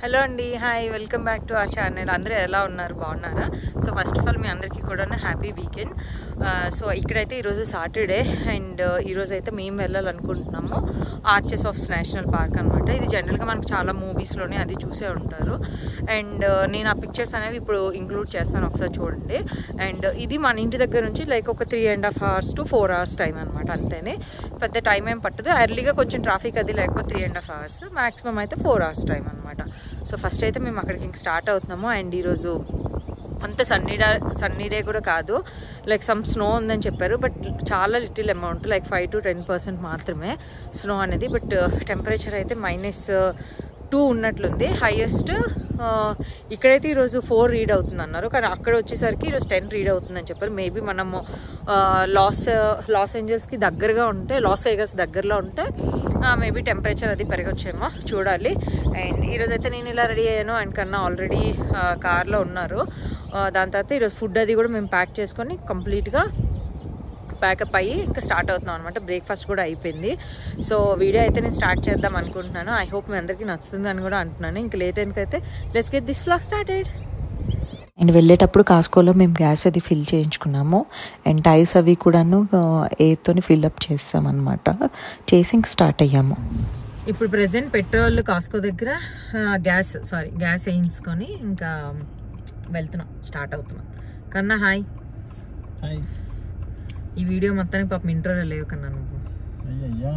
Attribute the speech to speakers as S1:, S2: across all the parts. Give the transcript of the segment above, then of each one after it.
S1: Hello అండి hi welcome back to our channel అందరూ ఎలా ఉన్నారు బాగున్నారా సో ఫస్ట్ ఆఫ్ ఆల్ మీ అందరికీ కూడా హ్యాపీ వీకెండ్ సో ఇక్కడైతే ఈరోజు సాటర్డే అండ్ ఈరోజు అయితే మేము వెళ్ళాలనుకుంటున్నాము ఆర్చెస్ ఆఫ్ నేషనల్ పార్క్ అనమాట ఇది జనరల్గా మనకు చాలా మూవీస్లోనే అది చూసే ఉంటారు అండ్ నేను ఆ పిక్చర్స్ అనేవి ఇప్పుడు ఇంక్లూడ్ చేస్తాను ఒకసారి చూడండి అండ్ ఇది మన ఇంటి దగ్గర నుంచి లైక్ ఒక three and half hours to four hours time అనమాట అంతేనే పెద్ద టైం ఏం పట్టదు ఎర్లీగా కొంచెం ట్రాఫిక్ అది లేకపోతే three and half hours maximum అయితే ఫోర్ అవర్స్ టైం అనమాట సో ఫస్ట్ అయితే మేము అక్కడికి ఇంక స్టార్ట్ అవుతున్నాము అండ్ ఈరోజు అంత సన్నీ డా సన్నీ డే కూడా కాదు లైక్ సమ్ స్నో ఉందని చెప్పారు బట్ చాలా little amount like five to ten percent మాత్రమే స్నో అనేది బట్ టెంపరేచర్ అయితే మైనస్ టూ ఉన్నట్లుంది హైయెస్ట్ ఇక్కడైతే ఈరోజు ఫోర్ రీడ్ అవుతుంది అన్నారు కానీ అక్కడ వచ్చేసరికి ఈరోజు టెన్ రీడ్ అవుతుందని చెప్పారు మేబీ మనము లాస్ లాస్ ఏంజల్స్కి దగ్గరగా ఉంటే లాస్ వేగస్ దగ్గరలో ఉంటే మేబీ టెంపరేచర్ అది పెరగచ్చేమో చూడాలి అండ్ ఈరోజు అయితే నేను ఇలా రెడీ అయ్యాను అండ్ కన్నా ఆల్రెడీ కార్లో ఉన్నారు దాని తర్వాత ఈరోజు ఫుడ్ అది కూడా మేము ప్యాక్ చేసుకొని కంప్లీట్గా ప్యాకప్ అయ్యి ఇంకా స్టార్ట్ అవుతున్నాం అనమాట బ్రేక్ఫాస్ట్ కూడా అయిపోయింది సో వీడియో అయితే నేను స్టార్ట్ చేద్దాం అనుకుంటున్నాను ఐ హోప్ మీ అందరికీ నచ్చుతుంది అని కూడా అంటున్నాను ఇంకా లేట్ అయితే let's get this flag started
S2: and వెళ్ళేటప్పుడు కాస్కోలో మేము గ్యాస్ అది ఫిల్ చేయించుకున్నాము అండ్ టైర్స్ అవి కూడాను ఎయిర్తో ఫిల్అప్ చేస్తాం అనమాట చేసి ఇంక స్టార్ట్ అయ్యాము
S1: ఇప్పుడు ప్రజెంట్ పెట్రోల్ కాస్కో దగ్గర గ్యాస్ సారీ గ్యాస్ వేయించుకొని ఇంకా వెళ్తున్నాం స్టార్ట్ అవుతున్నాం కన్నా హాయ్
S3: హాయ్
S1: ఈ వీడియో మొత్తానికి పాపం ఇంట్రోలో లేవు కన్నా నువ్వు
S3: అయ్యయ్యా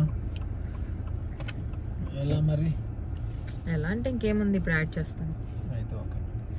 S3: ఎలా మరి
S1: ఎలా అంటే ఇంకేముంది ఇప్పుడు యాడ్ చేస్తాను
S3: అయితే ఓకే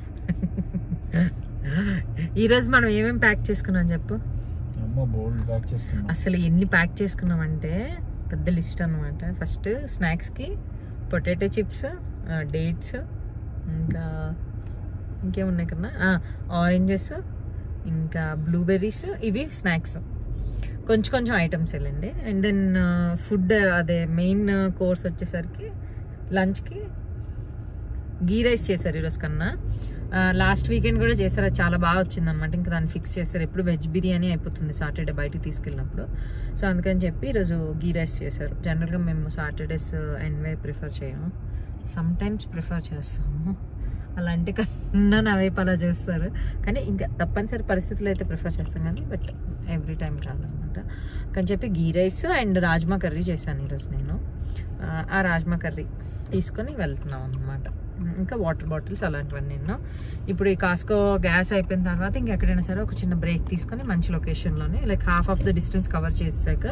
S1: ఈరోజు మనం ఏమేమి ప్యాక్ చేసుకున్నాం చెప్పు
S3: అమ్మ బోల్డ్ ప్యాక్ చేసుకున్నా
S1: అసలు ఎన్ని ప్యాక్ చేసుకున్నామంటే పెద్ద లిస్ట్ అనమాట ఫస్ట్ స్నాక్స్కి పొటాటో చిప్స్ డేట్స్ ఇంకా ఇంకేమున్నాయి కన్నా ఆరెంజెస్ ఇంకా బ్లూబెర్రీస్ ఇవి స్నాక్స్ కొంచెం కొంచెం ఐటమ్స్ వెళ్ళండి అండ్ దెన్ ఫుడ్ అదే మెయిన్ కోర్స్ వచ్చేసరికి లంచ్కి గీ రైస్ చేశారు ఈరోజు కన్నా లాస్ట్ వీకెండ్ కూడా చేశారు అది చాలా బాగా వచ్చింది అనమాట ఇంకా దాన్ని ఫిక్స్ చేశారు ఎప్పుడు వెజ్ బిర్యానీ అయిపోతుంది సాటర్డే బయటికి తీసుకెళ్ళినప్పుడు సో అందుకని చెప్పి ఈరోజు గీ రైస్ చేశారు జనరల్గా మేము సాటర్డేస్ ఎన్వే ప్రిఫర్ చేయము సమ్ టైమ్స్ ప్రిఫర్ చేస్తాము అలాంటి కన్నా నా వైపు అలా చూస్తారు కానీ ఇంకా తప్పనిసరి పరిస్థితులు అయితే ప్రిఫర్ చేస్తాం కానీ బట్ ఎవ్రీ టైం కాదనమాట కానీ చెప్పి ghee rice and rajma curry చేశాను ఈరోజు నేను ఆ రాజ్మా కర్రీ తీసుకొని వెళ్తున్నాం అనమాట ఇంకా వాటర్ బాటిల్స్ అలాంటివన్నీ నేను ఇప్పుడు ఈ కాస్కో గ్యాస్ అయిపోయిన తర్వాత ఇంకెక్కడైనా సరే ఒక చిన్న బ్రేక్ తీసుకొని మంచి లొకేషన్లోనే like half of the distance cover చేసాక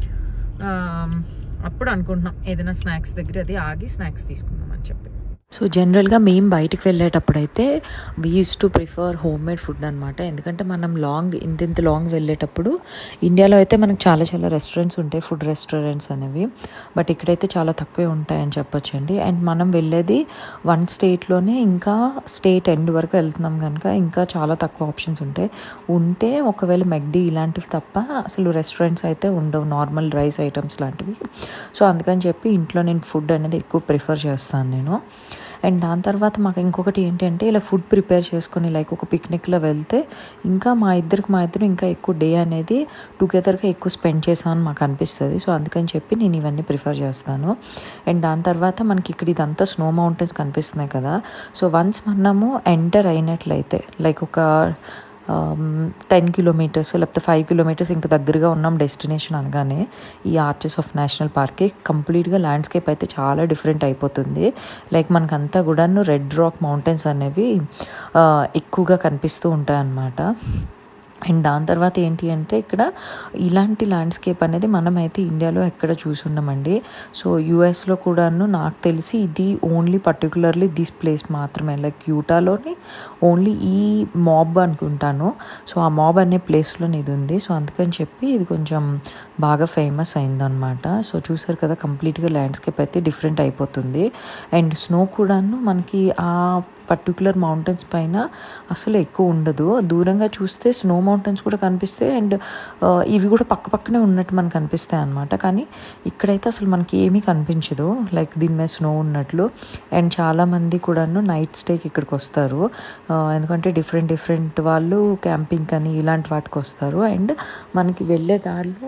S1: అప్పుడు అనుకుంటున్నాం ఏదైనా స్నాక్స్ దగ్గర అది ఆగి స్నాక్స్ తీసుకుందాం అని చెప్పి
S2: సో జనరల్గా మేము బయటికి వెళ్ళేటప్పుడు అయితే we use to prefer homemade food అనమాట ఎందుకంటే మనం లాంగ్ ఇంత ఇంత లాంగ్ వెళ్ళేటప్పుడు ఇండియాలో అయితే మనకు చాలా చాలా రెస్టారెంట్స్ ఉంటాయి ఫుడ్ రెస్టారెంట్స్ అనేవి బట్ ఇక్కడైతే చాలా తక్కువే ఉంటాయని చెప్పొచ్చండి అండ్ మనం వెళ్ళేది వన్ స్టేట్లోనే ఇంకా స్టేట్ ఎండ్ వరకు వెళ్తున్నాం కనుక ఇంకా చాలా తక్కువ ఆప్షన్స్ ఉంటాయి ఉంటే ఒకవేళ మెగ్డీ ఇలాంటివి తప్ప అసలు రెస్టారెంట్స్ అయితే ఉండవు నార్మల్ రైస్ ఐటమ్స్ లాంటివి సో అందుకని చెప్పి ఇంట్లో నేను ఫుడ్ అనేది ఎక్కువ ప్రిఫర్ చేస్తాను నేను అండ్ దాని తర్వాత మాకు ఇంకొకటి ఏంటంటే ఇలా ఫుడ్ ప్రిపేర్ చేసుకొని లైక్ ఒక పిక్నిక్లో వెళ్తే ఇంకా మా ఇద్దరికి మా ఇద్దరు ఇంకా ఎక్కువ డే అనేది టుగెదర్గా ఎక్కువ స్పెండ్ చేసామని మాకు అనిపిస్తుంది సో అందుకని చెప్పి నేను ఇవన్నీ ప్రిఫర్ చేస్తాను అండ్ దాని తర్వాత మనకి ఇక్కడ ఇదంతా స్నో మౌంటైన్స్ కనిపిస్తున్నాయి కదా సో వన్స్ మనము ఎంటర్ అయినట్లయితే లైక్ ఒక టెన్ కిలోమీటర్స్ లేకపోతే ఫైవ్ కిలోమీటర్స్ ఇంకా దగ్గరగా ఉన్నాం డెస్టినేషన్ అనగానే ఈ ఆర్చెస్ ఆఫ్ నేషనల్ పార్క్కి కంప్లీట్గా ల్యాండ్స్కేప్ అయితే చాలా డిఫరెంట్ అయిపోతుంది లైక్ మనకంతా కూడాను రెడ్ రాక్ మౌంటైన్స్ అనేవి ఎక్కువగా కనిపిస్తూ ఉంటాయి అన్నమాట అండ్ దాని తర్వాత ఏంటి అంటే ఇక్కడ ఇలాంటి ల్యాండ్స్కేప్ అనేది మనమైతే ఇండియాలో ఎక్కడ చూసున్నామండి సో యూఎస్లో కూడాను నాకు తెలిసి ఇది ఓన్లీ పర్టికులర్లీ దిస్ ప్లేస్ మాత్రమే లైక్ యూటాలోని ఓన్లీ ఈ మాబ్ అనుకుంటాను సో ఆ మాబ్ అనే ప్లేస్లోనే ఇది ఉంది సో అందుకని చెప్పి ఇది కొంచెం బాగా ఫేమస్ అయిందనమాట సో చూసారు కదా కంప్లీట్గా ల్యాండ్స్కేప్ అయితే డిఫరెంట్ అయిపోతుంది అండ్ స్నో కూడాను మనకి ఆ పర్టికులర్ మౌంటైన్స్ పైన అసలు ఎక్కువ ఉండదు దూరంగా చూస్తే స్నో మౌంటైన్స్ కూడా కనిపిస్తాయి అండ్ ఇవి కూడా పక్క పక్కనే ఉన్నట్టు మనకు కనిపిస్తాయి అనమాట కానీ ఇక్కడైతే అసలు మనకి ఏమీ కనిపించదు లైక్ దీని మీద స్నో ఉన్నట్లు అండ్ చాలామంది కూడాను నైట్ స్టేకి ఇక్కడికి వస్తారు ఎందుకంటే డిఫరెంట్ డిఫరెంట్ వాళ్ళు క్యాంపింగ్ అని ఇలాంటి వాటికి వస్తారు అండ్ మనకి వెళ్ళే దారిలో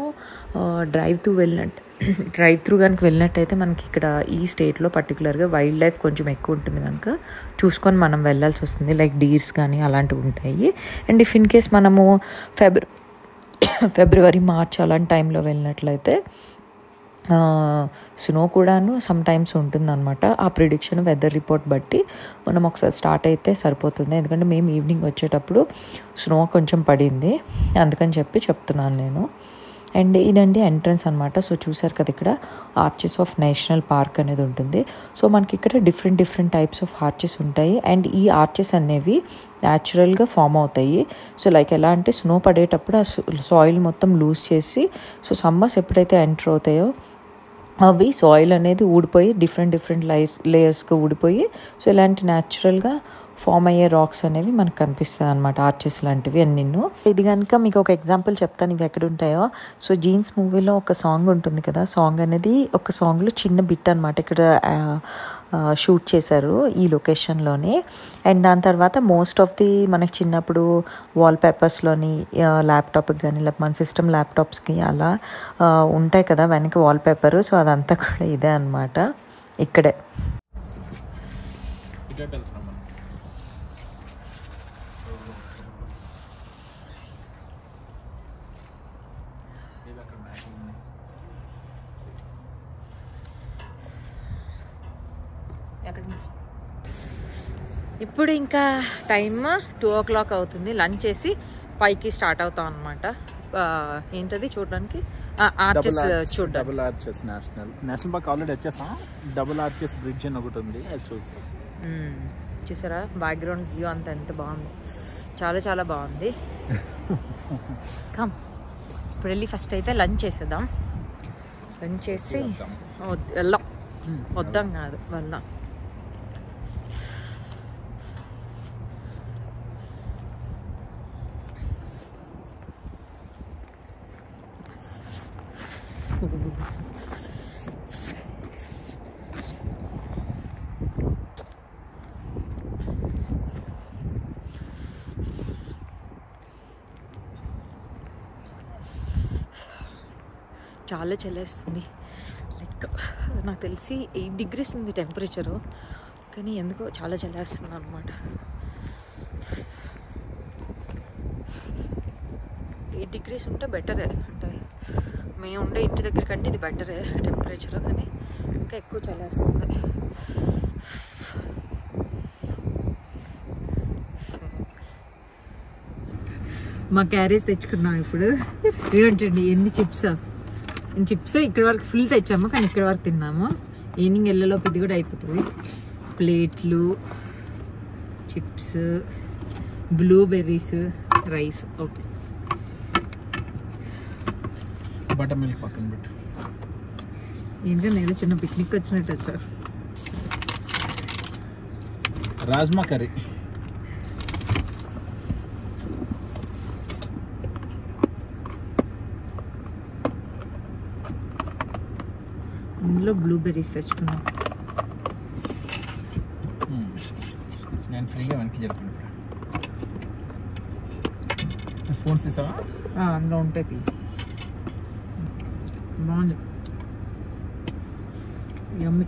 S2: డ్రైవ్ త్రూ వెళ్ళినట్టు డ్రైవ్ త్రూ కనుక వెళ్ళినట్టయితే మనకి ఇక్కడ ఈ స్టేట్లో పర్టికులర్గా వైల్డ్ లైఫ్ కొంచెం ఎక్కువ ఉంటుంది కనుక చూసుకొని మనం వెళ్ళాల్సి వస్తుంది లైక్ డీర్స్ కానీ అలాంటివి ఉంటాయి అండ్ ఇఫ్ ఇన్ కేస్ మనము ఫెబ్ర ఫిబ్రవరి మార్చ్ అలాంటి టైంలో వెళ్ళినట్లయితే స్నో కూడాను సమ్ టైమ్స్ ఉంటుందన్నమాట ఆ ప్రిడిక్షన్ వెదర్ రిపోర్ట్ బట్టి మనం ఒకసారి స్టార్ట్ అయితే సరిపోతుంది ఎందుకంటే మేము ఈవినింగ్ వచ్చేటప్పుడు స్నో కొంచెం పడింది అందుకని చెప్పి చెప్తున్నాను నేను అండ్ ఇదండి ఎంట్రన్స్ అనమాట సో చూసారు కదా ఇక్కడ ఆర్చెస్ ఆఫ్ నేషనల్ పార్క్ అనేది ఉంటుంది సో మనకి ఇక్కడ different different types of arches ఉంటాయి అండ్ ఈ ఆర్చెస్ అనేవి న్యాచురల్గా ఫామ్ అవుతాయి సో లైక్ ఎలా అంటే స్నో పడేటప్పుడు ఆ సాయిల్ మొత్తం లూజ్ చేసి సో సమ్మర్స్ ఎప్పుడైతే ఎంటర్ అవుతాయో అవి సాయిల్ అనేది ఊడిపోయి డిఫరెంట్ డిఫరెంట్ లైర్స్ లేయర్స్గా ఊడిపోయి సో ఇలాంటి న్యాచురల్గా ఫామ్ అయ్యే రాక్స్ అనేవి మనకు కనిపిస్తాయి అనమాట ఆర్చెస్ లాంటివి అన్ని ఇది కనుక మీకు ఒక ఎగ్జాంపుల్ చెప్తాను ఇవి ఎక్కడ ఉంటాయో సో జీన్స్ మూవీలో ఒక సాంగ్ ఉంటుంది కదా సాంగ్ అనేది ఒక సాంగ్లో చిన్న బిట్ అనమాట ఇక్కడ షూట్ చేశారు ఈ లొకేషన్లోనే అండ్ దాని తర్వాత మోస్ట్ ఆఫ్ ది మనకి చిన్నప్పుడు వాల్ పేపర్స్లోని ల్యాప్టాప్కి కానీ లేకపోతే మన సిస్టమ్ ల్యాప్టాప్స్కి అలా ఉంటాయి కదా వెనక వాల్ పేపర్ సో అదంతా కూడా ఇదే అనమాట ఇక్కడే
S3: ఇటు వెళ్తున్నాం మనం ఇది అక్కడ మ్యాచింగ్ ఉంది.
S1: ఇప్పుడు ఇంకా టైమ్ టూ ఓ క్లాక్ అవుతుంది లంచ్ చేసి పైకి స్టార్ట్ అవుతాం అనమాట ఏంటది చూడడానికి ఆర్చెస్
S3: డబుల్ ఆర్చ్-
S1: చూడడానికి
S3: double arches national national park already వచ్చేసాం డబుల్ ఆర్చెస్ బ్రిడ్జ్ అని ఒకటి ఉంది అది చూస్తాం
S1: మ్మ్. చూసారా బ్యాక్గ్రౌండ్ వ్యూ అంత ఎంత బాగుంది చాలా చాలా బాగుంది కమ్ ఇప్పుడు వెళ్ళి ఫస్ట్ అయితే లంచ్ చేసేద్దాం లంచ్ చేసి
S3: వెళ్దాం.
S1: వద్- వెళ్దాం వద్దాం కాదు వెళ్దాం చాలా చల్లేస్తుంది లైక్ నాకు తెలిసి ఎయిట్ డిగ్రీస్ ఉంది టెంపరేచరు కానీ ఎందుకో చాలా చల్లేస్తుంది అనమాట ఎయిట్ డిగ్రీస్ ఉంటే బెటరే అంటే మేము ఉండే ఇంటి దగ్గర కంటే ఇది బెటరే టెంపరేచర్ కానీ ఇంకా ఎక్కువ చల్లేస్తుంది మా క్యారేజ్ తెచ్చుకున్నాం ఇప్పుడు ఏమిటండి ఎన్ని చిప్స్ చిప్స్ ఇక్కడ వరకు ఫుల్ తెచ్చాము కానీ ఇక్కడ వరకు తిన్నాము ఈవినింగ్ వెళ్ళలోపు ఇది కూడా అయిపోతుంది ప్లేట్లు chips blueberries rice okay
S3: butter milk పక్కన పెట్టు
S1: ఏంటంటే ఏదో చిన్న పిక్నిక్ వచ్చినట్టు వచ్చారు
S3: రాజ్మా కర్రీ
S1: ఇందులో బ్లూబెర్రీస్ తెచ్చుకున్నాం
S3: నేను ఫ్రీగా వెనక్కి చెప్పాను స్పూన్స్ తీసావా
S1: ఆ, అందులో ఉంటాయి తీ. బాగుంది yummy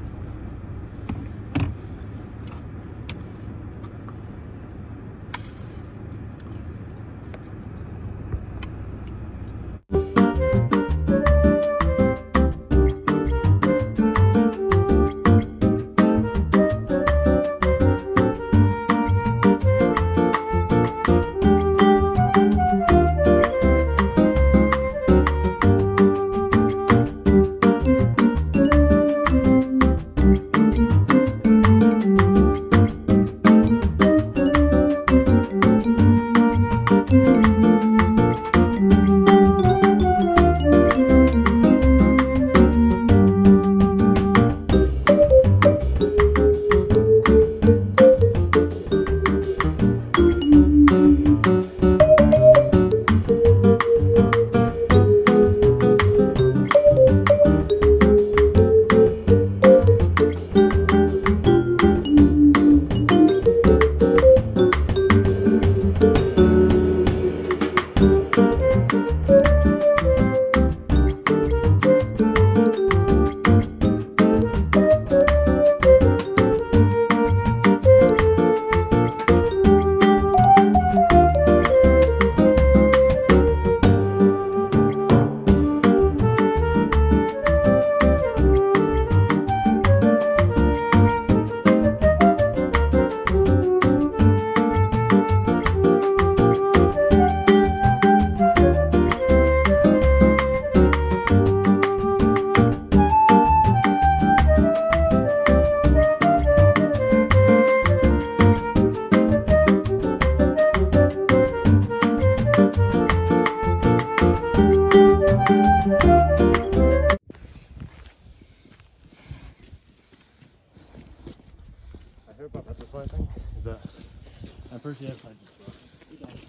S4: pop out this way, I think. Is that? I'm pretty sure that's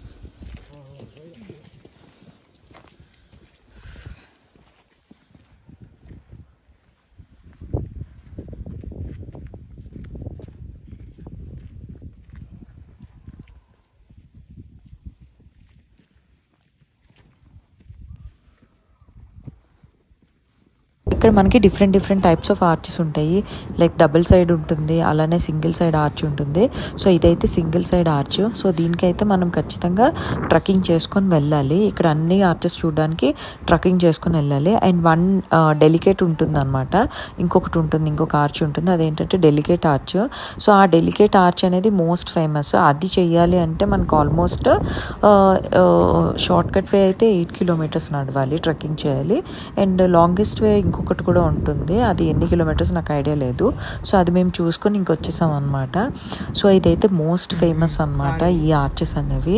S2: ఇక్కడ మనకి different different types of arches ఉంటాయి లైక్ డబుల్ సైడ్ ఉంటుంది అలానే సింగిల్ సైడ్ ఆర్చ్ ఉంటుంది సో ఇదైతే సింగిల్ సైడ్ ఆర్చ్ సో దీనికైతే మనం ఖచ్చితంగా ట్రక్కింగ్ చేసుకొని వెళ్ళాలి ఇక్కడ అన్ని ఆర్చెస్ చూడడానికి ట్రక్కింగ్ చేసుకొని వెళ్ళాలి అండ్ వన్ డెలికేట్ ఉంటుంది అనమాట ఇంకొకటి ఉంటుంది ఇంకొక ఆర్చ్ ఉంటుంది అదేంటంటే డెలికేట్ ఆర్చ్ సో ఆ డెలికేట్ ఆర్చ్ అనేది మోస్ట్ ఫేమస్ అది చెయ్యాలి అంటే మనకు ఆల్మోస్ట్ షార్ట్ కట్ వే అయితే ఎయిట్ కిలోమీటర్స్ నడవాలి ట్రెక్కింగ్ చేయాలి అండ్ లాంగెస్ట్ వే ఇంకొకటి కూడా ఉంటుంది అది ఎన్ని కిలోమీటర్స్ నాకు ఐడియా లేదు సో అది మేము చూసుకొని ఇంకొచ్చేసాం అనమాట సో ఇదైతే మోస్ట్ ఫేమస్ అనమాట ఈ ఆర్చెస్ అనేవి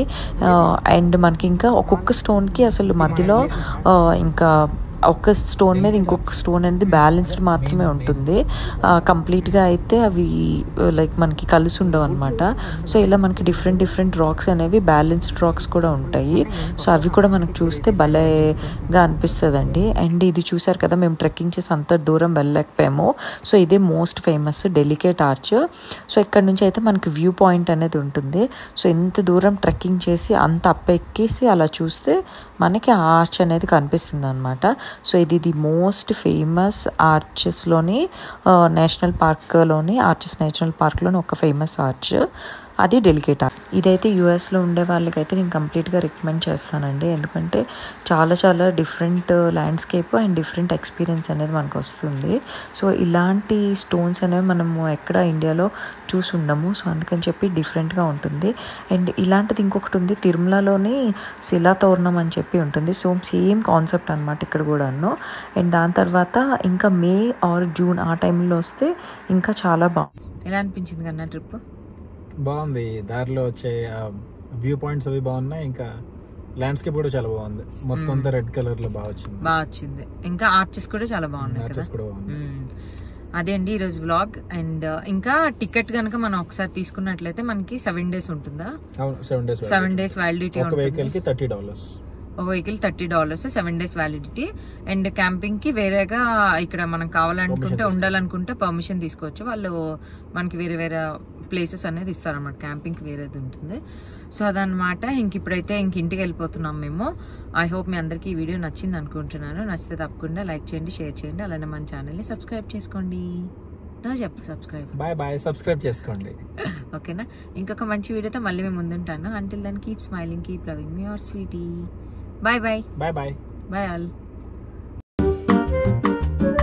S2: అండ్ మనకి ఇంకా ఒక్కొక్క స్టోన్కి అసలు మధ్యలో ఆ, ఇంకా ఒక స్టోన్ మీద ఇంకొక స్టోన్ అనేది బ్యాలెన్స్డ్ మాత్రమే ఉంటుంది కంప్లీట్గా అయితే అవి లైక్ మనకి కలిసి ఉండవు అనమాట సో ఇలా మనకి డిఫరెంట్ డిఫరెంట్ రాక్స్ అనేవి బ్యాలెన్స్డ్ రాక్స్ కూడా ఉంటాయి సో అవి కూడా మనకు చూస్తే భలేగా అనిపిస్తుందండి అండ్ ఇది చూసారు కదా మేము ట్రెక్కింగ్ చేసి అంత దూరం వెళ్ళలేకపోయాము సో ఇదే most famous delicate arch so ఇక్కడ నుంచి అయితే మనకి వ్యూ పాయింట్ అనేది ఉంటుంది సో ఎంత దూరం ట్రెక్కింగ్ చేసి అంత అప్ ఎక్కేసి అలా చూస్తే మనకి ఆ ఆర్చ్ అనేది కనిపిస్తుంది అనమాట సో ఇది ది మోస్ట్ ఫేమస్ ఆర్చెస్లోని నేషనల్ పార్క్లోని ఆర్చెస్ నేషనల్ పార్క్లోని ఒక ఫేమస్ ఆర్చ్ అది డెలికేట్ ఆర్చ్ ఇదైతే యూఎస్లో ఉండే వాళ్ళకైతే నేను కంప్లీట్గా రికమెండ్ చేస్తానండి ఎందుకంటే చాలా చాలా different landscape and different experience అనేది మనకు వస్తుంది సో ఇలాంటి స్టోన్స్ అనేవి మనము ఎక్కడ ఇండియాలో చూసి ఉండము సో అందుకని చెప్పి డిఫరెంట్గా ఉంటుంది అండ్ ఇలాంటిది ఇంకొకటి ఉంది తిరుమలలోని శిలాతోరణం అని చెప్పి ఉంటుంది సో సేమ్ కాన్సెప్ట్ అనమాట ఇక్కడ కూడాను అండ్ దాని తర్వాత ఇంకా మే ఆర్ జూన్ ఆ టైంలో వస్తే ఇంకా చాలా బాగుంది
S1: ఎలా అనిపించింది కన్నా ట్రిప్
S3: బాగుంది దారిలో వచ్చే వ్యూ పాయింట్స్ అవి బాగున్నాయి ఇంకా ల్యాండ్స్కేప్ కూడా చాలా బాగుంది మొత్తం అంతా రెడ్ కలర్ లో బాగా వచ్చింది
S1: బాగా వచ్చింది ఇంకా ఆర్చెస్ కూడా చాలా బాగున్నాయి కదా
S3: ఆర్చెస్ కూడా బాగుంది
S1: మ్మ్. అదే అండి ఈరోజు వ్లాగ్ అండ్ ఇంకా టికెట్ కనుక మనం ఒకసారి తీసుకున్నట్లయితే మనకి సెవెన్ డేస్ ఉంటుందా
S3: అవును seven days
S1: seven days validity
S3: ఒక వెహికల్ కి థర్టీ డాలర్స్
S1: ఒక vehicle thirty dollars seven days validity and camping కి వేరేగా ఇక్కడ మనం కావాలనుకుంటే
S3: Permission
S1: ఉండాలనుకుంటే పర్మిషన్ తీసుకోవచ్చు వాళ్ళు మనకి వేరే వేరే ప్లేసెస్ అనేది ఇస్తారన్నమాట క్యాంపింగ్ కి వేరేది ఉంటుంది సో అదనమాట ఇంక ఇప్పుడైతే ఇంక ఇంటికి వెళ్ళిపోతున్నాం మేము ఐ హోప్ మీ అందరికీ ఈ వీడియో నచ్చింది అనుకుంటున్నాను నచ్చితే తప్పకుండా లైక్ చేయండి షేర్ చేయండి అలానే మన ఛానల్ని సబ్స్క్రైబ్ చేసుకోండి నువ్వు చెప్పు సబ్స్క్రైబ్
S3: బాయ్ బాయ్ సబ్స్క్రైబ్ చేసుకోండి
S1: ఓకేనా ఇంకొక మంచి వీడియోతో మళ్ళీ మేము ముందుంటాను until then keep smiling keep loving మీ our sweetie bye bye
S3: bye bye
S1: bye all